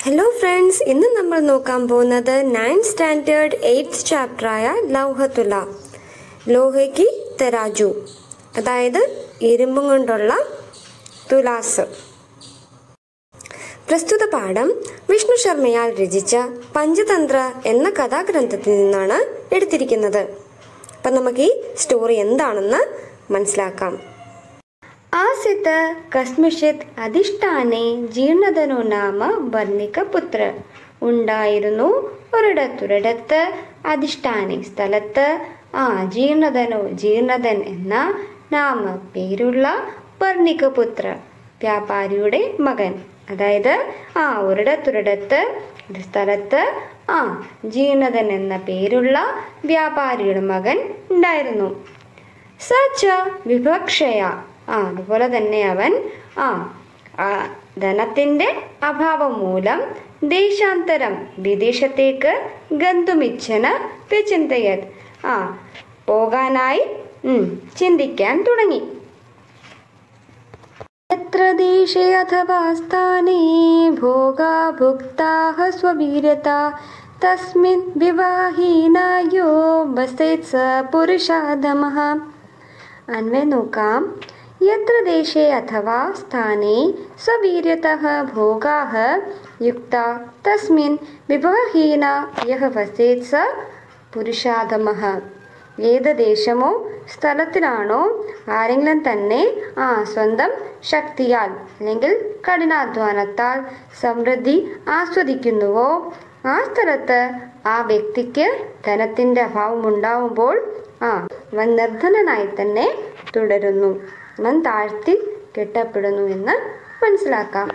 hello friends ഇന്ന് നമ്മൾ നോക്കാൻ പോകുന്നത് നയൻത് സ്റ്റാൻഡേർഡ് എയ്ത്ത് ചാപ്റ്ററായ ലൗഹത്തുല ലോഹയ്ക്ക് തെരാജു അതായത് ഇരുമ്പും കൊണ്ടുള്ള തുലാസ് പ്രസ്തുത പാഠം വിഷ്ണു ശർമ്മയാൽ രചിച്ച പഞ്ചതന്ത്ര എന്ന കഥാഗ്രന്ഥത്തിൽ നിന്നാണ് എടുത്തിരിക്കുന്നത് അപ്പം നമുക്ക് ഈ സ്റ്റോറി എന്താണെന്ന് മനസ്സിലാക്കാം ആസിത് കസ്മിഷിത് അധിഷ്ഠാനെ ജീർണധനു നാമ വർണ്ണിക പുത്ര ഉണ്ടായിരുന്നു ഒരിടത്തൊരിടത്ത് അധിഷ്ഠാനെ സ്ഥലത്ത് ആ ജീർണധനു ജീർണധൻ എന്ന നാമ പേരുള്ള വർണ്ണിക പുത്ര വ്യാപാരിയുടെ മകൻ അതായത് ആ ഒരിടത്തൊരിടത്ത് ഒരു സ്ഥലത്ത് ആ ജീർണധൻ എന്ന പേരുള്ള വ്യാപാരിയുടെ മകൻ ഉണ്ടായിരുന്നു സച്ച വിഭക്ഷയ ആ അതുപോലെ തന്നെ അവൻ ആ ആ, ധനത്തിന്റെ അഭാവം മൂലം ദേശാന്തരം വിദേശത്തേക്ക് ഗന്തുമിച്ഛന വിചിന്തയത് ആ പോകാനായി ഉം, ചിന്തിക്കാൻ തുടങ്ങി എത്ര ദേശേ അഥവാ സ്ഥാനേ ഭോഗാ ഭുക്താः സ്വവീര്യത തസ്മിൻ വിവാഹീനായോ വസേത് സ പുരുഷാധമഃ അന്വയം നോക്കാം യത്ര ദേശേ അഥവാ സ്ഥാനേ സ്വവീര്യതः ഭോഗാः യുക്ത തസ്മിൻ വിവാഹീന യഹ വസേത് സ പുരുഷാധമഃ ഏത് ദേശമോ സ്ഥലത്തിലാണോ ആരെങ്കിലും തന്നെ ആ സ്വന്തം ശക്തിയാൽ അല്ലെങ്കിൽ കഠിനാധ്വാനത്താൽ സമൃദ്ധി ആസ്വദിക്കുന്നുവോ ആ സ്ഥലത്ത് ആ വ്യക്തിക്ക് ധനത്തിൻ്റെ അഭാവം ഉണ്ടാവുമ്പോൾ ആ അവൻ നിർധനനായി തന്നെ തുടരുന്നു അവൻ താഴ്ത്തി കെട്ടപ്പെടുന്നു എന്ന് മനസ്സിലാക്കാം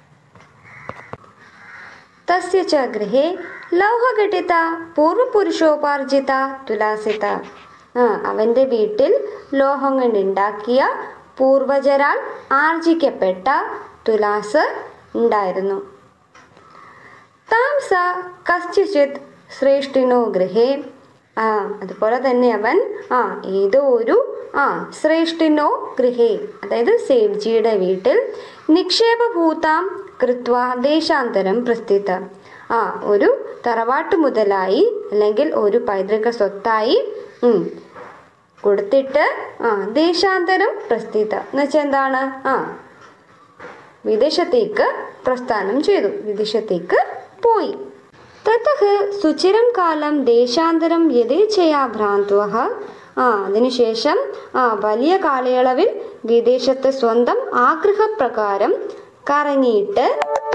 തസ്യ ച ഗൃഹേ ലൗഹഘടിത പൂർവപുരുഷോപാർജിത തുലാസിത ആ അവൻ്റെ വീട്ടിൽ ലോഹം കൊണ്ടുണ്ടാക്കിയ പൂർവജരാൽ ആർജിക്കപ്പെട്ട തുലാസ് ഉണ്ടായിരുന്നു താം സ കശ്ചിത് ശ്രേഷ്ഠിനോ ഗൃഹേ ആ അതുപോലെ തന്നെ അവൻ ആ ഏതോ ഒരു ആ ശ്രേഷ്ഠിനോ ഗൃഹേ അതായത് സേഠ്ജിയുടെ വീട്ടിൽ നിക്ഷേപഭൂതാം കൃത്വ ദേശാന്തരം പ്രസ്ഥിത ആ ഒരു തറവാട്ട് മുതലായി അല്ലെങ്കിൽ ഒരു പൈതൃക സ്വത്തായി ഉം, കൊടുത്തിട്ട് ആ ദേശാന്തരം പ്രസ്ഥിത എന്ന് വെച്ചാൽ എന്താണ് ആ വിദേശത്തേക്ക് പ്രസ്ഥാനം ചെയ്തു വിദേശത്തേക്ക് പോയി തതഃ സുചിരം കാലം ദേശാന്തരം യഥേച്ഛയാ ഭ്രാന്ത്വ ആ അതിനുശേഷം ആ വലിയ കാലയളവിൽ വിദേശത്ത് സ്വന്തം ആഗ്രഹപ്രകാരം കറങ്ങിയിട്ട്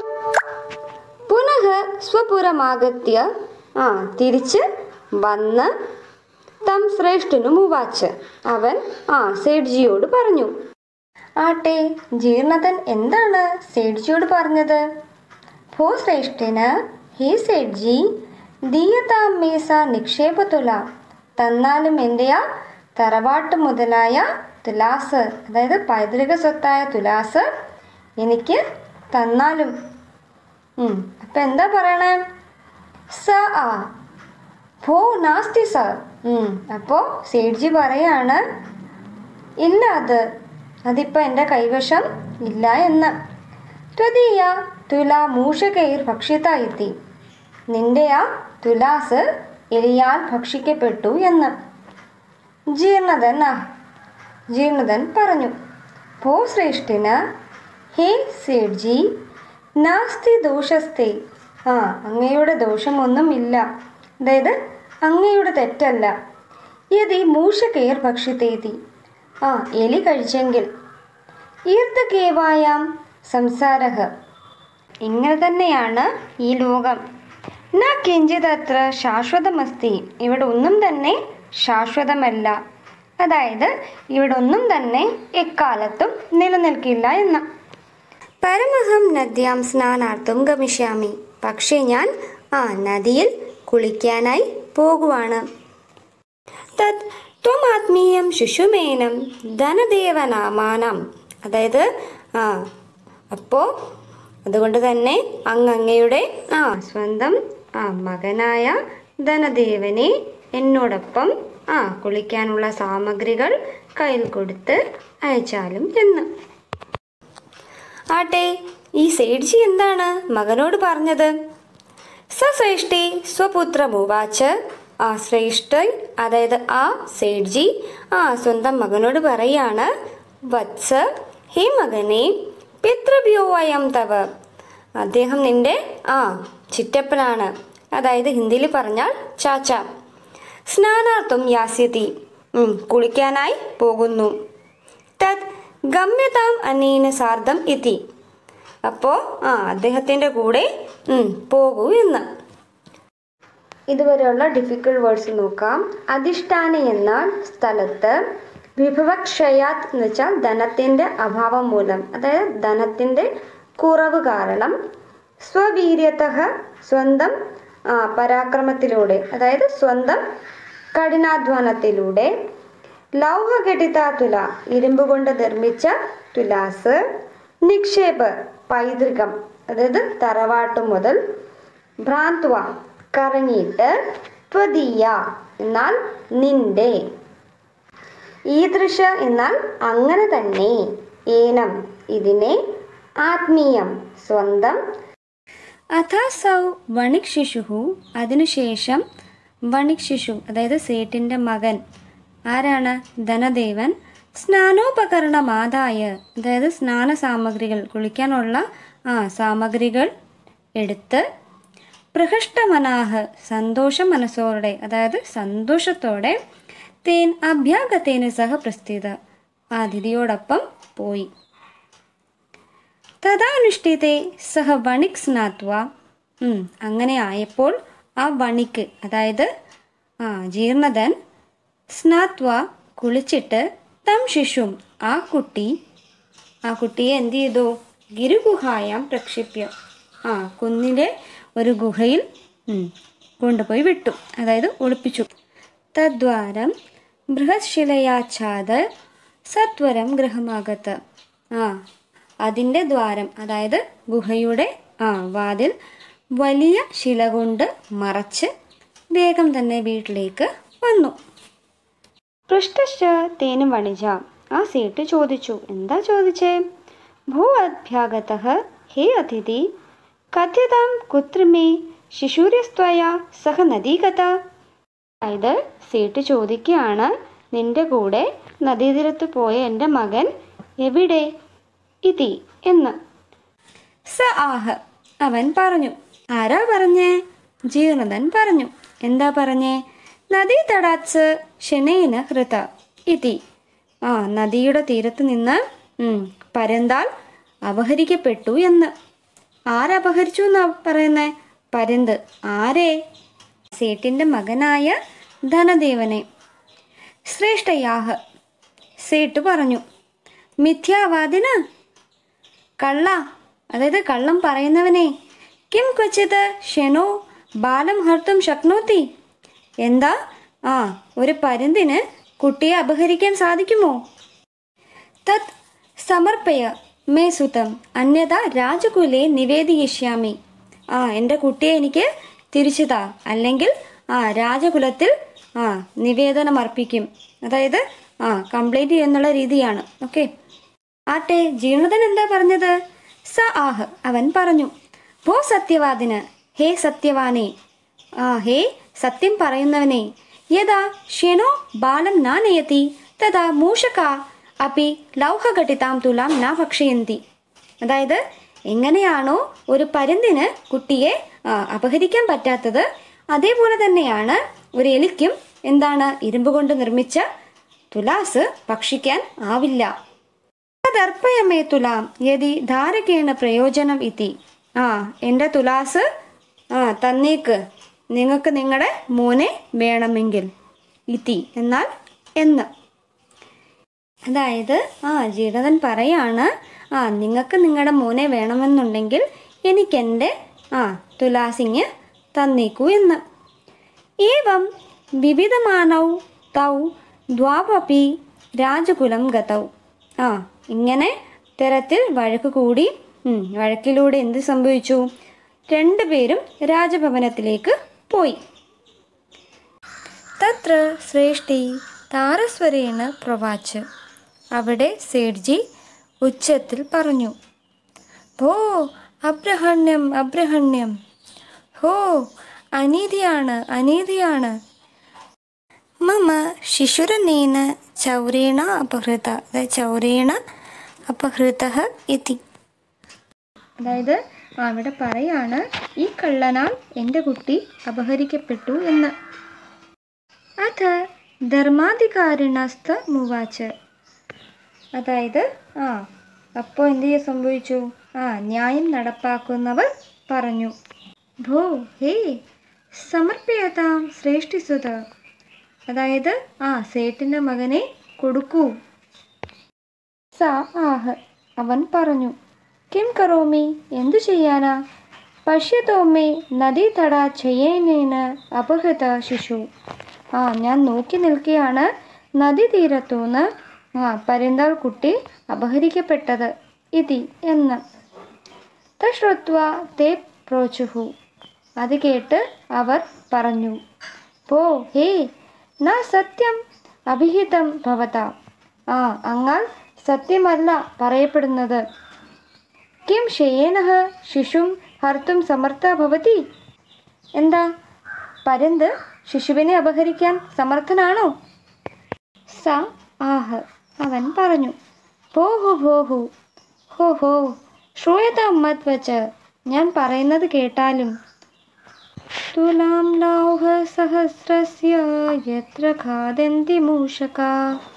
പുനഃ സ്വപുരമാഗത്യ ആ തിരിച്ച് വന്ന് തം ശ്രേഷ്ഠനും ഉവാച്ച് അവൻ ആ സേഠ്ജിയോട് പറഞ്ഞു ആട്ടെ ജീർണതൻ എന്താണ് സേഠ്ജിയോട് പറഞ്ഞത് ഭോ ശ്രേഷ്ഠന് ഹേ സേഠ്ജി ദീയതാം മേസ നിക്ഷേപതുല തന്നാലും എൻ്റെ ആ തറവാട്ട് മുതലായ തുലാസ് അതായത് പൈതൃക സ്വത്തായ തുലാസ് എനിക്ക് തന്നാലും ഉം, അപ്പൊ എന്താ പറയണേ സ ആ ഭോ നാസ്തി സർ ഉം, അപ്പോ സേഠ്ജി പറയാണ് ഇല്ല അത് അതിപ്പോൾ എൻ്റെ കൈവശം ഇല്ല എന്ന് ത്വതീയ തുല മൂഷകൈർ ഭക്ഷിത എത്തി നിന്റെ ആ തുലാസ് എലിയാൽ ഭക്ഷിക്കപ്പെട്ടു എന്ന് ജീർണതൻ ആ ജീർണതൻ പറഞ്ഞു ഭോ ശ്രേഷ്ഠിന് ഹേ സേഠ്ജി നാസ്തി ദോഷസ്തേ ആ അങ്ങയുടെ ദോഷമൊന്നും ഇല്ല അതായത് അങ്ങയുടെ തെറ്റല്ല യതി മൂഷകേർ ഭക്ഷിതേതി ആ എലി കഴിച്ചെങ്കിൽ ഈർത്തകേവായാം സംസാരഹ ഇങ്ങനെ തന്നെയാണ് ഈ ലോകം ന കിഞ്ചിത് അത്ര ശാശ്വതമസ്തി ഇവിടെ ഒന്നും തന്നെ ശാശ്വതമല്ല അതായത് ഇവിടെ ഒന്നും തന്നെ എക്കാലത്തും നിലനിൽക്കില്ല എന്ന് പരമഹം നദ്യാം സ്നാനാർത്ഥം ഗമിഷ്യാമി പക്ഷേ ഞാൻ ആ നദിയിൽ കുളിക്കാനായി പോകുവാണ് തത് ത്വമാത്മീയം ശുശുമേനം ധനദേവനാമാനം അതായത് ആ അപ്പോൾ അതുകൊണ്ട് തന്നെ അങ്ങ് അങ്ങയുടെ ആ സ്വന്തം ആ മകനായ ധനദേവനെ എന്നോടൊപ്പം ആ കുളിക്കാനുള്ള സാമഗ്രികൾ കയ്യിൽ കൊടുത്ത് അയച്ചാലും എന്ന് ആട്ടെ ഈ സേഠ്ജി എന്താണ് മകനോട് പറഞ്ഞത് സശ്രേഷ്ഠി സ്വപുത്രമുവാച്ച് ആ ശ്രേഷ്ഠ അതായത് ആ സേഠ്ജി ആ സ്വന്തം മകനോട് പറയാണ് വത്സ ഹേ മകനെ പിതൃഭ്യോ അയം തവ അദ്ദേഹം നിന്റെ ആ ചിറ്റപ്പനാണ് അതായത് ഹിന്ദിയിൽ പറഞ്ഞാൽ ചാച്ച സ്നാനാർത്ഥം യാസ്യതി ഉം, കുളിക്കാനായി പോകുന്നു തത് ഗമ്യതാം അനേന സാർദ്ധം ഇതി അപ്പോൾ ആ അദ്ദേഹത്തിൻ്റെ കൂടെ ഉം, പോകൂ എന്ന് ഇതുവരെയുള്ള ഡിഫിക്കൽട്ട് വേർഡ്സ് നോക്കാം അധിഷ്ഠാന എന്നാൽ സ്ഥലത്ത് വിഭവക്ഷയാത് എന്ന് വെച്ചാൽ ധനത്തിൻ്റെ അഭാവം മൂലം അതായത് ധനത്തിൻ്റെ കുറവ് കാരണം സ്വവീര്യത സ്വന്തം ആ, പരാക്രമത്തിലൂടെ അതായത് സ്വന്തം കഠിനാധ്വാനത്തിലൂടെ ലൗഹഘടിത തുല ഇരുമ്പ് കൊണ്ട് നിർമ്മിച്ച തുലാസ് നിക്ഷേപ് പൈതൃകം അതായത് തറവാട്ട് മുതൽ ഭ്രാന്ത്വ കറങ്ങിയിട്ട് ത്വതീയ എന്നാൽ നിന്റെ ഈദൃശ എന്നാൽ അങ്ങനെ തന്നെ ഏനം ഇതിനെ ആത്മീയം സ്വന്തം അഥാസൗ വണിക് ശിശുഹു അതിനുശേഷം വണിക് ശിശു അതായത് സേട്ടിൻ്റെ മകൻ ആരാണ് ധനദേവൻ സ്നാനോപകരണമാതായ അതായത് സ്നാന സാമഗ്രികൾ കുളിക്കാനുള്ള ആ സാമഗ്രികൾ എടുത്ത് പ്രഹഷ്ടമനാഹ് സന്തോഷ മനസ്സോടെ അതായത് സന്തോഷത്തോടെ തേൻ അഭ്യാഗത്തേന് സഹ പ്രസ്ഥിത അതിഥിയോടൊപ്പം പോയി തഥാനുഷ്ഠിത്തെ സഹ വണിക് സ്നാത്വ ഉം, അങ്ങനെ ആയപ്പോൾ ആ വണിക്ക് അതായത് ആ ജീർണതൻ സ്നാത്വ കുളിച്ചിട്ട് തം ശിശും ആ കുട്ടി ആ കുട്ടിയെ എന്ത് ചെയ്തു ഗിരുഗുഹായാം പ്രക്ഷിപ്യ ആ കുന്നിലെ ഒരു ഗുഹയിൽ ഉം, കൊണ്ടുപോയി വിട്ടു അതായത് ഒളിപ്പിച്ചു തദ്വാരം ബൃഹശിലയാച്ഛാദ സത്വരം ഗൃഹമാകത്ത് ആ അതിൻ്റെ ദ്വാരം അതായത് ഗുഹയുടെ ആ വാതിൽ വലിയ ശില കൊണ്ട് മറച്ച് വേഗം തന്നെ വീട്ടിലേക്ക് വന്നു പൃഷ്ടശ്ച തേനും വണിജ ആ സേട്ട് ചോദിച്ചു എന്താ ചോദിച്ചേ ഭൂ അഭ്യാഗത ഹേ അതിഥി കഥ്യതാം കുത്രമേ ശിശൂര്യസ്ത്വയ സഹ നദീകഥ അതായത് സേട്ട് ചോദിക്കുകയാണ് നിന്റെ കൂടെ നദീതീരത്ത് പോയ എൻ്റെ മകൻ എവിടെ ഇതി എന്ന് സ ആഹ് അവൻ പറഞ്ഞു ആരാ പറഞ്ഞേ ജീർണതൻ പറഞ്ഞു എന്താ പറഞ്ഞേ നദീ തടാത്സ് ക്ഷണേന ഹൃത ഇതി ആ നദിയുടെ തീരത്ത് നിന്ന് ഉം, പരന്താൽ അപഹരിക്കപ്പെട്ടു എന്ന് ആരപഹരിച്ചു എന്നാ പറയുന്നേ പരന്ത് ആരേ സേട്ടിൻ്റെ മകനായ ധനദേവനെ ശ്രേഷ്ഠയാഹ് സേട്ട് പറഞ്ഞു മിഥ്യാവാദിന് കള്ള അതായത് കള്ളം പറയുന്നവനെ കിം ക്വച്ചിത് ഷെനോ ബാലം ഹർത്തും ശക്നോത്തി എന്താ ആ ഒരു പരുന്തിന് കുട്ടിയെ അപഹരിക്കാൻ സാധിക്കുമോ തത് സമർപ്പയ മേ സുതം അന്യത രാജകുലെ നിവേദിയിഷ്യാമി ആ എൻ്റെ കുട്ടിയെ എനിക്ക് തിരിച്ചു താ അല്ലെങ്കിൽ ആ രാജകുലത്തിൽ ആ നിവേദനം അർപ്പിക്കും അതായത് ആ കംപ്ലീറ്റ് ചെയ്യുന്നുള്ള രീതിയാണ് ഓക്കെ ആട്ടെ ജീർണതൻ എന്താ പറഞ്ഞത് സ ആഹ് അവൻ പറഞ്ഞു ഭോ സത്യവാദിന് ഹേ സത്യവാനെ ആ ഹേ സത്യം പറയുന്നവനെ യഥാ ക്ഷണോ ബാലം നാനയതി തഥാ മൂഷക അപ്പി ലൗഹഘടിതാം തുലാം ന ഭക്ഷയന്തി അതായത് എങ്ങനെയാണോ ഒരു പരുന്തിന് കുട്ടിയെ ആ, അപഹരിക്കാൻ പറ്റാത്തത് അതേപോലെ തന്നെയാണ് ഒരു എലിക്കും എന്താണ് ഇരുമ്പ് കൊണ്ട് നിർമ്മിച്ച തുലാസ് ഭക്ഷിക്കാൻ ആവില്ല തദർപ്പയമേ തുലാം യതി ധാരകേണ പ്രയോജനം ഇതി ആ എൻ്റെ തുലാസ് ആ തന്നേക്ക് നിങ്ങൾക്ക് നിങ്ങളുടെ മോനെ വേണമെങ്കിൽ ഇതി എന്നാൽ എന്ന് അതായത് ആ ജീരതൻ പറയാണ് ആ നിങ്ങൾക്ക് നിങ്ങളുടെ മോനെ വേണമെന്നുണ്ടെങ്കിൽ എനിക്കെൻ്റെ ആ തുലാസിങ് തന്നേക്കൂ എന്ന് ഏവം വിവിധമാനൗ തൗ ദ്വാപി രാജകുലം ഗതൗ ആ ഇങ്ങനെ തരത്തിൽ വഴക്ക് കൂടി ഉം, വഴക്കിലൂടെ എന്ത് സംഭവിച്ചു രണ്ടുപേരും രാജഭവനത്തിലേക്ക് പോയി തത്ര ശ്രേഷ്ഠി താരസ്വരേണ പ്രവാച്ച് അവിടെ സേഠ്ജി ഉച്ചത്തിൽ പറഞ്ഞു ഭോ അബ്രഹണ്യം അബ്രഹണ്യം ഹോ അനീതിയാണ് അനീതിയാണ് മമ ശിശുരനേന ചൗരേണ അപഹൃത അതായത് ചൗരേണ അപഹൃത ഇതി അതായത് അവിടെ പറയാണ് ഈ കള്ളനാൽ എൻ്റെ കുട്ടി അപഹരിക്കപ്പെട്ടു എന്ന് അഥ ധർമാധികാരിണസ്ത മുവാച്ച് അതായത് ആ അപ്പോൾ എന്ത് ചെയ്യാൻ സംഭവിച്ചു ആ ന്യായം നടപ്പാക്കുന്നവർ പറഞ്ഞു ഭോ ഹേ സമർപ്പയതാം ശ്രേഷ്ഠിസുത അതായത് ആ സേട്ടിൻ്റെ മകനെ കൊടുക്കൂ സ ആഹ് അവൻ പറഞ്ഞു കിം കറോമി എന്തു ചെയ്യാനാ പശ്യതോമേ നദീതട ചയേനേന് അപഹൃത ശിശു ആ ഞാൻ നോക്കി നിൽക്കുകയാണ് നദീതീരത്തുനിന്ന് ആ പരുന്താൾ കുട്ടി അപഹരിക്കപ്പെട്ടത് ഇതി എന്ന് തശ്രുത്വ തേ പ്രോച്ചുഹു അത് കേട്ട് അവർ പറഞ്ഞു പോ ഹേ ന സത്യം അഭിഹിതം ഭവത ആ അങ്ങാൽ സത്യമല്ല പറയപ്പെടുന്നത് കിം ഷയേനഃ ശിശും ഹർത്തും സമർത്ഥ ഭവതി എന്താ പരന്ത് ശിശുവിനെ അപഹരിക്കാൻ സമർത്ഥനാണോ സ ആഹ് അവൻ പറഞ്ഞു ഭോഹു ഭോഹു ഹോ ഹോ ശ്രൂയത മത്വച്ച് ഞാൻ പറയുന്നത് കേട്ടാലും തുലാം ലൗഹ സഹസ്രസ്യ യത്ര ഖാദന്തി മൂഷകാ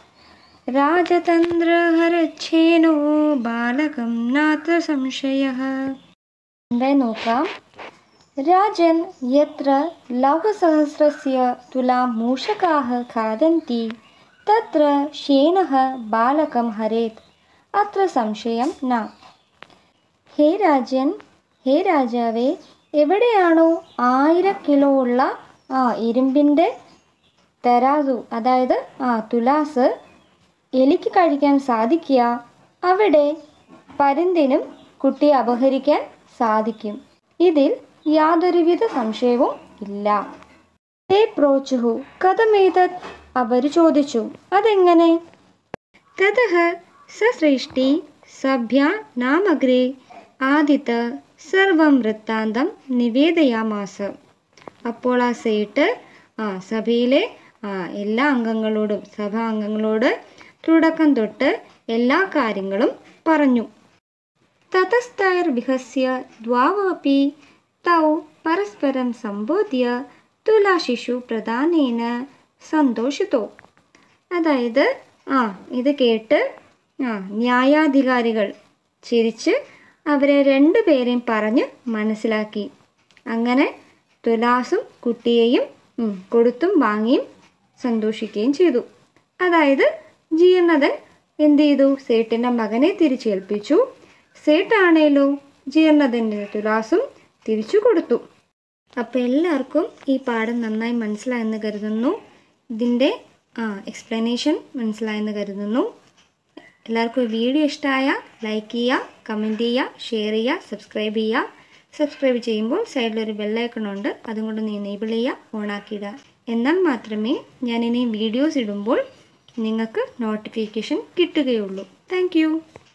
രാജതന്ത്രഹരച്ഛേനോ ബാലകം നാത്ര സംശയ എന്തായി നോക്കാം രാജൻ യത്ര ലൗഹസഹസ്രസ്യ തുലാം മൂഷകാः ഖാദന്തി തത്ര ശേനः ബാലകം ഹരേത് അത്ര സംശയം ന ഹേ രാജൻ ഹേ രാജാവേ എവിടെയാണോ ആയിരം കിലോ ഉള്ള ആ ഇരുമ്പിൻ്റെ തരാസു അതായത് ആ തുലാസ് എലിക്ക് കഴിക്കാൻ സാധിക്കുക അവിടെ പരുന്തിനും കുട്ടിയെ അപഹരിക്കാൻ സാധിക്കും ഇതിൽ യാതൊരുവിധ സംശയവും ഇല്ല തേ പ്രോച്ചുഹു കഥമേതത് അവർ ചോദിച്ചു അതെങ്ങനെ തതഃ സശ്രേഷ്ടി സഭ്യ നാമഗ്രേ ആദിത്ത സർവം വൃത്താന്തം നിവേദയാമാസ അപ്പോൾ ആ സേട്ട് ആ സഭയിലെ ആ എല്ലാ അംഗങ്ങളോടും സഭാ അംഗങ്ങളോട് തുടക്കം തൊട്ട് എല്ലാ കാര്യങ്ങളും പറഞ്ഞു തതസ്ഥൈർവിഹസ്യ ദ്വാവപി തൗ പരസ്പരം സംബോധ്യ തുലാശിശു പ്രധാനേന സന്തോഷിതോ അതായത് ആ ഇത് കേട്ട് ആ ന്യായാധികാരികൾ ചിരിച്ച് അവരെ രണ്ടുപേരെയും പറഞ്ഞ് മനസ്സിലാക്കി അങ്ങനെ തുലാസും കുട്ടിയെയും ഉം, കൊടുത്തും വാങ്ങിയും സന്തോഷിക്കുകയും ചെയ്തു അതായത് ജീർണതൻ എന്ത് ചെയ്തു സേട്ടിൻ്റെ മകനെ തിരിച്ചേൽപ്പിച്ചു സേട്ടാണേലോ ജീർണതൻ്റെ തുലാസും തിരിച്ചു കൊടുത്തു അപ്പോൾ എല്ലാവർക്കും ഈ പാഠം നന്നായി മനസ്സിലായെന്ന് കരുതുന്നു ഇതിൻ്റെ ആ എക്സ്പ്ലനേഷൻ മനസ്സിലായെന്ന് കരുതുന്നു എല്ലാവർക്കും ഈ വീഡിയോ ഇഷ്ടമായ ലൈക്ക് ചെയ്യുക കമൻറ്റ് ചെയ്യുക ഷെയർ ചെയ്യുക സബ്സ്ക്രൈബ് ചെയ്യുക സബ്സ്ക്രൈബ് ചെയ്യുമ്പോൾ സൈഡിലൊരു ബെല്ലൈക്കണുണ്ട് അതും കൊണ്ട് നീ എനേബിൾ ചെയ്യുക ഓണാക്കിയിടുക എന്നാൽ മാത്രമേ ഞാൻ ഇനി വീഡിയോസ് ഇടുമ്പോൾ നിങ്ങൾക്ക് നോട്ടിഫിക്കേഷൻ കിട്ടുകയുള്ളൂ താങ്ക്